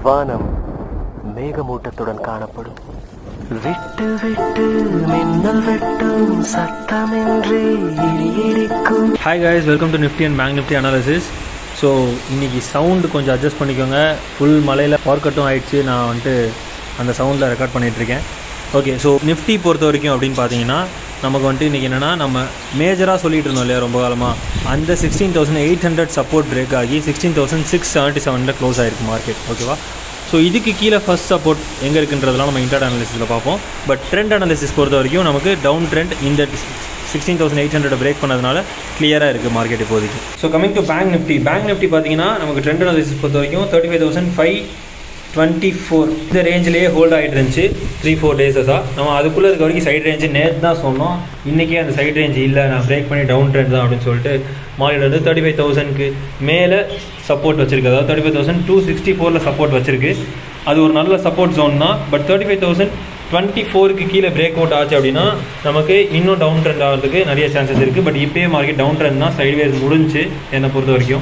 வானம் மேகமூட்டத்துடன் காணப்படும் விட்டு விட்டு மின்னல் வெட்டும் சத்தமின்றி இடி இடிக்கும் hi guys welcome to Nifty and bank Nifty analysis so இன்றைக்கி சவுண்டு கொஞ்சம் அட்ஜஸ்ட் பண்ணிக்கோங்க ஃபுல் மலையில் பவர் கட்டும் ஆயிடுச்சு நான் வந்துட்டு அந்த சவுண்டில் ரெக்கார்ட் பண்ணிகிட்ருக்கேன் ஓகே ஸோ நிஃப்டி பொறுத்த வரைக்கும் அப்படின்னு பார்த்தீங்கன்னா நமக்கு வந்துட்டு இன்றைக்கி என்னென்னா நம்ம மேஜராக சொல்லிட்டு இருந்தோம் இல்லையா ரொம்ப காலமாக அந்த sixteen thousand eight hundred support break ஆகி சிக்ஸ்டீன் தௌசண்ட் சிக்ஸ் செவன்ட்டி செவனில் க்ளோஸ் ஆயிருக்கு மார்க்கெட் ஓகேவா ஸோ இதுக்கு கீழே ஃபர்ஸ்ட் சப்போர்ட் எங்கே இருக்குன்றதெல்லாம் நம்ம இன்டர் அனாலிசிஸில் பார்ப்போம் பட் ட்ரெண்ட் அனாலிசிஸ் பொறுத்த வரைக்கும் நமக்கு டவுன் ட்ரெண்ட் இந்த sixteen thousand eight hundred break பண்ணதுனால கிளியராக இருக்குது மார்க்கெட் இப்போதைக்கு so coming to bank Nifty bank Nifty பார்த்தீங்கன்னா நமக்கு ட்ரெண்ட் அனாலிசிஸ் பொறுத்த வரைக்கும் thirty five thousand five twenty four இந்த ரேஞ்சிலேயே ஹோல்ட் ஆகிட்டு இருந்துச்சு த்ரீ ஃபோர் டேஸஸாக நம்ம அதுக்குள்ளே இருக்க வரைக்கும் சைட் ரேஞ்சு நேற்று தான் சொன்னோம் இன்றைக்கே அந்த சைட் ரேஞ்ச் இல்லை நான் பிரேக் பண்ணி டவுன் ட்ரெண்ட் தான் அப்படின்னு சொல்லிட்டு மார்க்கெட் வந்து தேர்ட்டி ஃபைவ் தௌசண்ட்க்கு மேலே சப்போர்ட் வச்சிருக்கு அதாவது thirty five thousand two sixty ஃபோரில் சப்போர்ட் வச்சிருக்கு அது ஒரு நல்ல சப்போர்ட் ஜோன் தான் but thirty five thousand twenty ஃபோருக்கு கீழே பிரேக் அவுட் ஆச்சு அப்படின்னா நமக்கு இன்னும் டவுன் ட்ரெண்ட் ஆகிறதுக்கு நிறைய சான்சஸ் இருக்குது பட் இப்போயே மார்க்கெட் டவுன் ட்ரெண்ட் தான் சைட்வேஸ் முடிஞ்சு என்னை பொறுத்த வரைக்கும்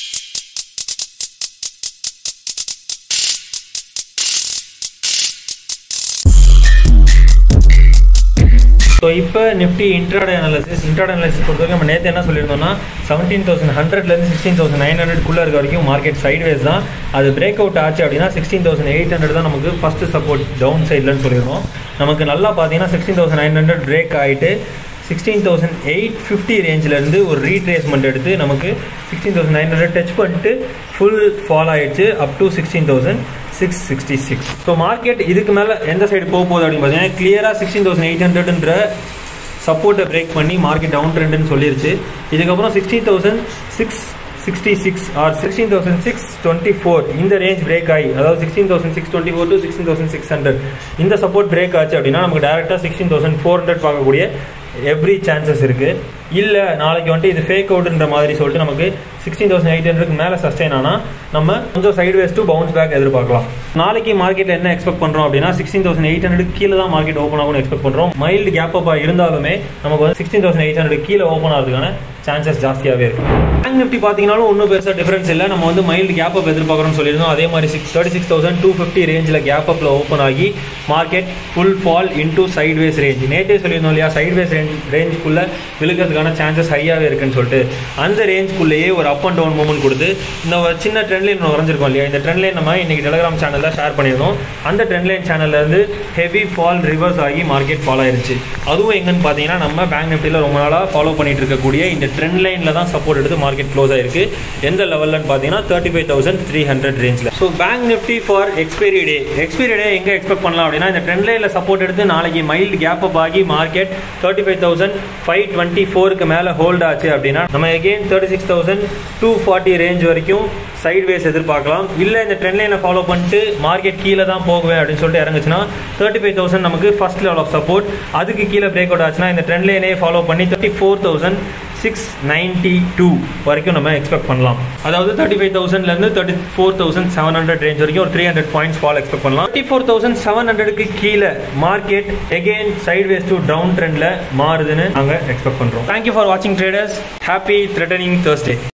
ஸோ இப்போ Nifty intraday analysis intraday analysis பொறுத்த வரைக்கும் நம்ம நேற்று என்ன சொல்லியிருந்தோம்னா செவன்டீன் தௌசண்ட் ஹண்ட்ரட்லேருந்து சிக்ஸ்டீன் தௌசண்ட் நைன் ஹண்ட்ரட்குள்ளே இருக்க வரைக்கும் மார்க்கெட் சைட்வேஸ் தான் அது பிரேக் அவுட் ஆச்சு அப்படின்னா சிக்ஸ்டீன் தௌசண்ட் எயிட் ஹண்ட்ரட் தான் நமக்கு ஃபஸ்ட்டு சப்போர்ட் டவுன் சைட்லன்னு சொல்லியிருந்தோம் நமக்கு நல்லா பார்த்தீங்கன்னா sixteen thousand nine hundred break ஆகிட்டு சிக்ஸ்டீன் தௌசண்ட் எயிட் ஃபிஃப்டி ரேஞ்சிலேருந்து ஒரு ரீட்ரேஸ்மெண்ட் எடுத்து நமக்கு sixteen thousand nine hundred touch பண்ணிட்டு ஃபுல் ஃபால் ஆயிடுச்சு up to sixteen thousand six sixty six so market இதுக்கு மேலே எந்த சைடு போக போகுது அப்படின்னு பார்த்தீங்கன்னா கிளியராக சிக்ஸ்டீன் தௌசண்ட் எயிட் ஹண்ட்ரட்ன்ற சப்போர்ட்டை பிரேக் பண்ணி மார்க்கெட் டவுன் ட்ரெண்டுன்னு சொல்லிருச்சு இதுக்கப்புறம் sixteen thousand six sixty six or sixteen thousand six twenty four இந்த ரேஞ்ச் பிரேக் ஆகி அதாவது sixteen thousand six twenty four to sixteen thousand six hundred இந்த சப்போர்ட் பிரேக் ஆச்சு அப்படின்னா நமக்கு டேரெக்டாக சிக்ஸ்டீன் தௌசண்ட் ஃபோர் ஹண்ட்ரட் பார்க்கக்கூடிய எவ்ரி சான்சஸ் இருக்குது இல்லை நாளைக்கு வந்துட்டு இது ஃபேக் அவுட்ன்ற மாதிரி சொல்லிட்டு நமக்கு சிக்ஸ்டீன் தௌசண்ட் எயிட் ஹண்ட்ரட்க்கு மேலே சஸ்டெயின் ஆனால் நம்ம கொஞ்சம் sideways to bounce back எதிர்பார்க்கலாம் நாளைக்கு மார்க்கெட்டில் என்ன எக்ஸ்பெக்ட் பண்ணுறோம் அப்படின்னா சிக்ஸ்டீன் தௌசண்ட் எயிட் ஹண்ட்ரட் கீழே தான் மார்க்கெட் ஓப்பன் ஆகும்னு எக்ஸ்பெக்ட் பண்ணுறோம் மைல்டு கேப் அப்பாக இருந்தாலுமே நமக்கு வந்து சிக்ஸ்டீன் தௌசண்ட் எயிட் ஹண்ட்ரட் கீழே ஓப்பன் ஆகிறதுக்கான சான்சஸ் ஜாஸ்தியாகவே இருக்கு பேங்க் நிஃப்டி பார்த்தீங்கன்னாலும் ஒன்றும் பெருசாக டிஃபரன்ஸ் இல்லை நம்ம வந்து மைல்டு கேப் அப் எதிர்பார்க்குறோம்னு சொல்லியிருந்தோம் அதே மாதிரி six thirty six thousand two fifty ரேஞ்சில் கேப் அப்பில் ஓப்பன் ஆகி market full fall into sideways range நேற்றே சொல்லியிருந்தோம் இல்லையா சைட் வேஸ் ரேஞ்ச் ரேஞ்சுக்குள்ளே விழுக்கிறதுக்கான சான்சஸ் ஹையாகவே இருக்குன்னு சொல்லிட்டு அந்த ரேஞ்சுக்குள்ளேயே ஒரு அப் அண்ட் டவுன் மூமெண்ட் கொடுத்து இந்த ஒரு சின்ன ட்ரெண்ட் லைன் வரைஞ்சிருக்கோம் இல்லையா இந்த ட்ரெண்ட் லைன் நம்ம இன்னைக்கு டெலிகிராம் சேனலில் ஷேர் பண்ணியிருந்தோம் அந்த ட்ரெண்ட் லைன் சேனல்லேருந்து ஹெவி ஃபால் ரிவர்ஸ் ஆகி மார்க்கெட் ஃபால் ஆயிருச்சு அதுவும் எங்கன்னு பார்த்தீங்கன்னா நம்ம பேங்க் நிஃப்டியில் ரொம்ப நாளாக ஃபாலோ பண்ணிட்டு இருக்கக்கூடிய இந்த ட்ரெண்ட் லைனில் தான் சப்போர்ட் எடுத்து மார்க்கெட் க்ளோஸ் ஆயிருக்கு எந்த லெவல்லன்னு பார்த்தீங்கன்னா thirty five thousand three hundred ரேஞ்சில் so bank Nifty for expiry day expiry day எங்கே எக்ஸ்பெக்ட் பண்ணலாம் அப்படின்னா இந்த ட்ரெண்ட் லைனில் சப்போர்ட் எடுத்து நாளைக்கு மைல்டு கேப் அப் ஆகி market thirty five thousand five twenty ஃபோருக்கு மேலே ஹோல்ட் ஆச்சு அப்படின்னா நம்ம again thirty six thousand two forty range வரைக்கும் சைட் வேஸ் எதிர்பார்க்கலாம் இல்லை இந்த ட்ரெண்ட் லைனை ஃபாலோ பண்ணிட்டு மார்க்கெட் கீழே தான் போகுவேன் அப்படின்னு சொல்லிட்டு இறங்குச்சுன்னா தேர்ட்டி ஃபைவ் தௌசண்ட் நமக்கு ஃபர்ஸ்ட் லெவல் ஆஃப் சப்போர்ட் அதுக்கு கீழே பிரேக் அவுட் ஆச்சுன்னா இந்த ட்ரெண்ட் லைனே ஃபாலோ பண்ணி thirty four thousand six ninety two வரைக்கும் நம்ம எக்ஸ்பெக்ட் பண்ணலாம் அதாவது தேர்ட்டி ஃபைவ் தௌசண்ட்லேருந்து thirty four thousand seven hundred range வரைக்கும் ஒரு three hundred points fall expect பண்ணலாம் தேர்ட்டி ஃபோர் தௌசண்ட் செவன் ஹண்ட்ரடுக்கு கீழே market again sideways to down ட்ரெண்டில் மாறுதுன்னு நாங்கள் எக்ஸ்பெக்ட் பண்ணுறோம் தேங்க்யூ ஃபார் வாட்சிங் ட்ரேடர்ஸ் ஹாப்பி த்ரெட்டனிங் தேர்ஸ்டே